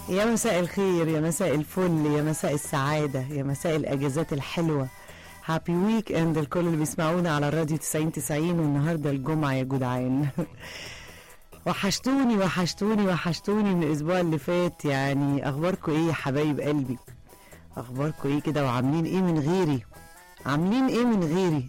يا مساء الخير يا مساء الفل يا مساء السعادة يا مساء الأجازات الحلوة هابي ويك اند الكل اللي بيسمعونا على الراديو 90 90 والنهارده الجمعة يا جدعان وحشتوني وحشتوني وحشتوني من الأسبوع اللي فات يعني أخباركم إيه يا حبايب قلبي أخباركم إيه كده وعاملين إيه من غيري عاملين إيه من غيري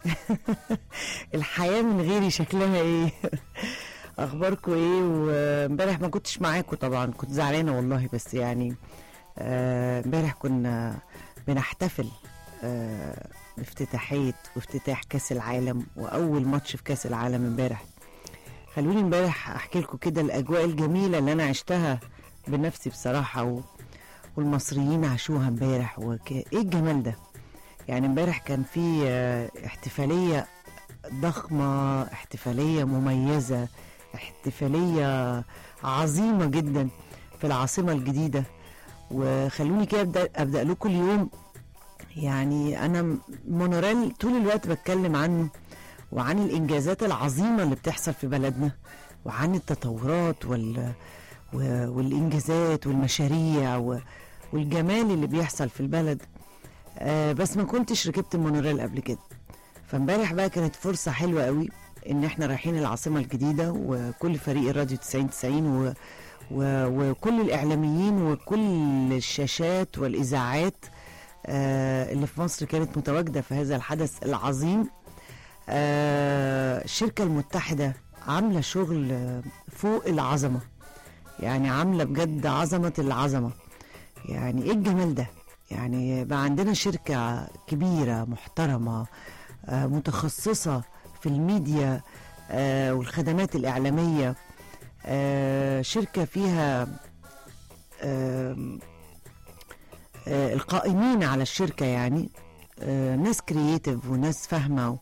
الحياة من غيري شكلها إيه اخباركم ايه وامبارح ما كنتش معاكم طبعا كنت زعلانه والله بس يعني آه، امبارح كنا بنحتفل آه، بافتتاحيه وافتتاح كاس العالم واول ماتش في كاس العالم امبارح خلوني امبارح احكي لكم كده الاجواء الجميله اللي انا عشتها بنفسي بصراحه و... والمصريين عاشوها امبارح وك... ايه الجمال ده يعني امبارح كان في آه، احتفاليه ضخمه احتفاليه مميزه احتفاليه عظيمه جدا في العاصمه الجديده وخلوني كده ابدا ابدا لكم اليوم يعني انا مونوريل طول الوقت بتكلم عنه وعن الانجازات العظيمه اللي بتحصل في بلدنا وعن التطورات وال و- والانجازات والمشاريع و- والجمال اللي بيحصل في البلد آه بس ما كنتش ركبت المونوريل قبل كده فامبارح بقى كانت فرصه حلوه قوي ان احنا رايحين العاصمه الجديده وكل فريق الراديو 90 90 و و وكل الاعلاميين وكل الشاشات والاذاعات آه اللي في مصر كانت متواجده في هذا الحدث العظيم آه الشركه المتحده عامله شغل آه، فوق العظمه يعني عامله بجد عظمه العظمه يعني ايه الجمال ده يعني بقى عندنا شركه كبيره محترمه آه متخصصه في الميديا آه والخدمات الإعلامية آه شركة فيها آه آه القائمين على الشركة يعني آه ناس كرييتيف وناس فاهمة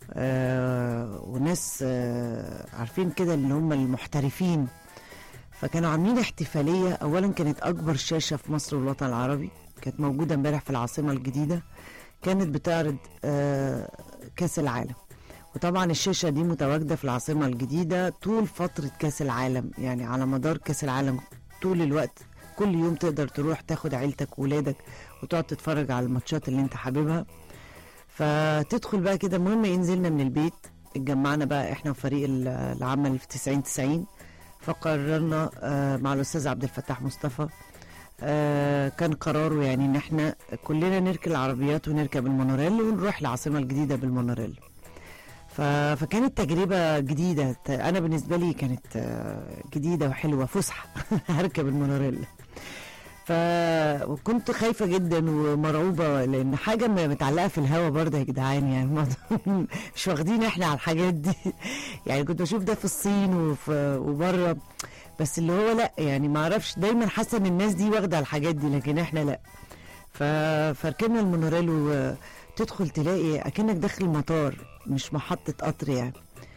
آه وناس آه عارفين كده اللي هم المحترفين فكانوا عاملين احتفالية أولا كانت أكبر شاشة في مصر والوطن العربي كانت موجودة امبارح في العاصمة الجديدة كانت بتعرض آه كاس العالم وطبعا الشاشه دي متواجده في العاصمه الجديده طول فتره كاس العالم يعني على مدار كاس العالم طول الوقت كل يوم تقدر تروح تاخد عيلتك وولادك وتقعد تتفرج على الماتشات اللي انت حاببها فتدخل بقى كده المهم ينزلنا من البيت اتجمعنا بقى احنا وفريق ال- العمل في 90 90 فقررنا آه، مع الاستاذ عبد الفتاح مصطفى آه، كان قراره يعني ان احنا كلنا نركب العربيات ونركب المونوريل ونروح العاصمه الجديده بالمونوريل ف... فكانت تجربة جديدة ت- أنا بالنسبة لي كانت آه، جديدة وحلوة فسحة هركب المونوريل ف وكنت خايفة جدا ومرعوبة لأن حاجة م- متعلقة في الهوا برضه يا جدعان يعني الموضوع مش واخدين احنا على الحاجات دي يعني كنت بشوف ده في الصين وفي وبره بس اللي هو لا يعني ما اعرفش دايما حاسه ان الناس دي واخده على الحاجات دي لكن احنا لا ف... فركبنا المونوريل وتدخل تلاقي اكنك داخل مطار مش محطه قطر يعني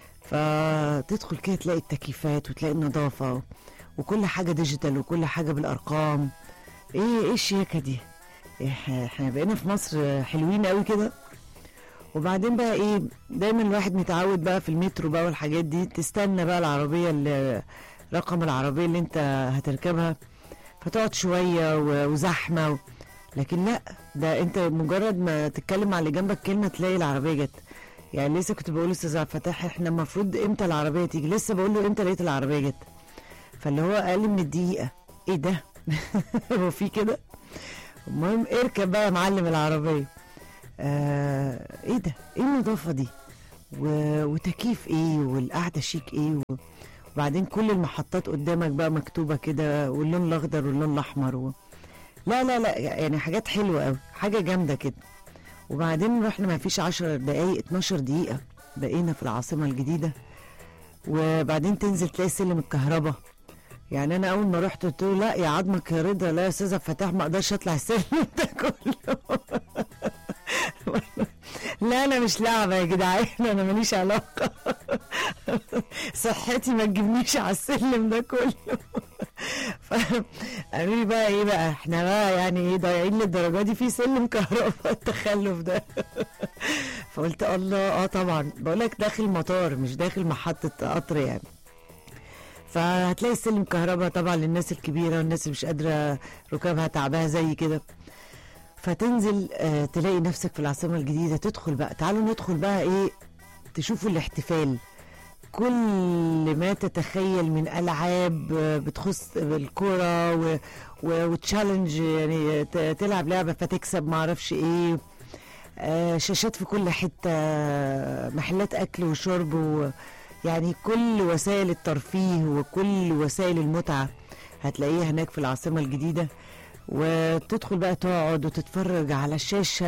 فتدخل كده تلاقي التكييفات وتلاقي النظافه وكل حاجه ديجيتال وكل حاجه بالارقام ايه ايه الشياكه دي احنا إحنا بقينا في مصر حلوين قوي كده وبعدين بقى ايه دايما الواحد متعود بقى في المترو بقى والحاجات دي تستنى بقى العربيه اللي رقم العربيه اللي انت هتركبها فتقعد شويه و- وزحمه و... لكن لا ده انت مجرد ما تتكلم مع اللي جنبك كلمه تلاقي العربيه جت يعني لسه كنت بقول لاستاذ عبد الفتاح احنا المفروض امتى العربيه تيجي لسه بقول له امتى لقيت العربيه جت فاللي هو اقل من الدقيقه ايه ده هو في كده المهم اركب بقى يا معلم العربيه آه ايه ده ايه النظافه دي و... وتكييف ايه والقعده شيك ايه و... وبعدين كل المحطات قدامك بقى مكتوبه كده واللون الاخضر واللون الاحمر و... لا لا لا يعني حاجات حلوه قوي حاجه جامده كده وبعدين رحنا ما فيش 10 دقايق 12 دقيقه بقينا في العاصمه الجديده وبعدين تنزل تلاقي سلم الكهرباء يعني انا اول ما رحت قلت له لا يا عظمك يا رضا لا يا استاذ عبد الفتاح ما اقدرش اطلع السلم ده كله لا انا مش لعبه يا جدعان انا ماليش علاقه صحتي ما تجيبنيش على السلم ده كله فقالوا لي بقى ايه بقى احنا بقى يعني ايه ضايعين للدرجه دي في سلم كهرباء التخلف ده فقلت الله اه طبعا بقول لك داخل مطار مش داخل محطه قطر يعني فهتلاقي السلم كهرباء طبعا للناس الكبيره والناس اللي مش قادره ركابها تعبها زي كده فتنزل آه، تلاقي نفسك في العاصمه الجديده تدخل بقى تعالوا ندخل بقى ايه تشوفوا الاحتفال كل ما تتخيل من العاب آه، بتخص الكوره و... و... وتشالنج يعني ت- تلعب لعبه فتكسب معرفش ايه آه، شاشات في كل حته محلات اكل وشرب و... يعني كل وسائل الترفيه وكل وسائل المتعه هتلاقيها هناك في العاصمه الجديده وتدخل بقى تقعد وتتفرج على شاشه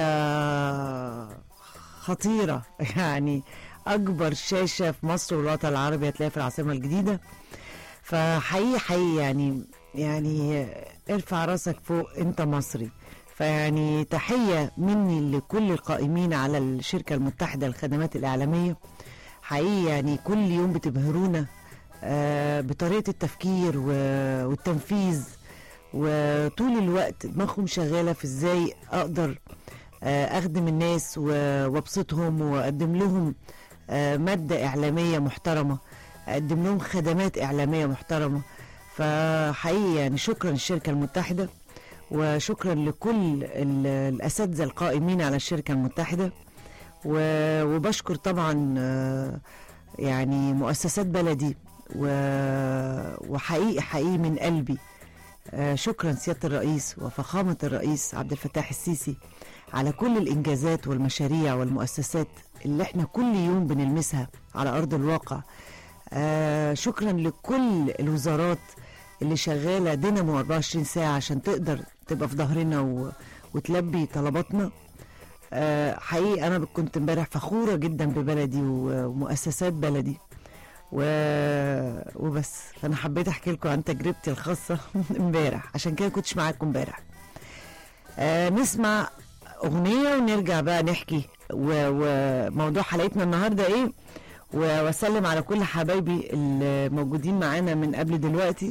خطيره يعني اكبر شاشه في مصر والوطن العربي هتلاقيها في العاصمه الجديده فحقيقي حقيقي يعني يعني ارفع راسك فوق انت مصري فيعني تحيه مني لكل القائمين على الشركه المتحده للخدمات الاعلاميه حقيقي يعني كل يوم بتبهرونا آه، بطريقه التفكير و- والتنفيذ وطول الوقت دماغهم شغاله في ازاي اقدر آه، اخدم الناس و- وابسطهم واقدم لهم آه، ماده اعلاميه محترمه اقدم لهم خدمات اعلاميه محترمه فحقيقي يعني شكرا للشركه المتحده وشكرا لكل ال- الاساتذه القائمين على الشركه المتحده و- وبشكر طبعا آه، يعني مؤسسات بلدي و- وحقيقي حقيقي من قلبي آه، شكرا سياده الرئيس وفخامه الرئيس عبد الفتاح السيسي على كل الانجازات والمشاريع والمؤسسات اللي احنا كل يوم بنلمسها على ارض الواقع آه، شكرا لكل الوزارات اللي شغاله دينامو 24 ساعه عشان تقدر تبقى في ظهرنا و... وتلبي طلباتنا آه، حقيقي انا كنت امبارح فخوره جدا ببلدي و- ومؤسسات بلدي و... وبس فانا حبيت احكي لكم عن تجربتي الخاصه امبارح عشان كده كنتش معاكم امبارح آه نسمع اغنيه ونرجع بقى نحكي و- وموضوع حلقتنا النهارده ايه و- واسلم على كل حبايبي اللي موجودين معانا من قبل دلوقتي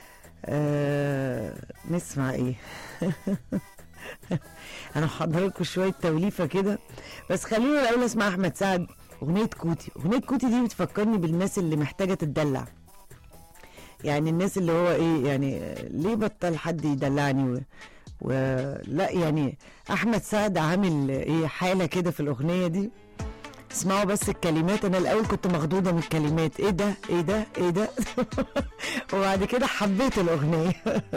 آه نسمع ايه انا محضر لكم شويه توليفه كده بس خلينا الاول اسمع احمد سعد اغنيه كوتي اغنيه كوتي دي بتفكرني بالناس اللي محتاجه تتدلع يعني الناس اللي هو ايه يعني ليه بطل حد يدلعني و... ولا يعني احمد سعد عامل ايه حاله كده في الاغنيه دي اسمعوا بس الكلمات انا الاول كنت مخضوضه من الكلمات ايه ده ايه ده ايه ده وبعد كده حبيت الاغنيه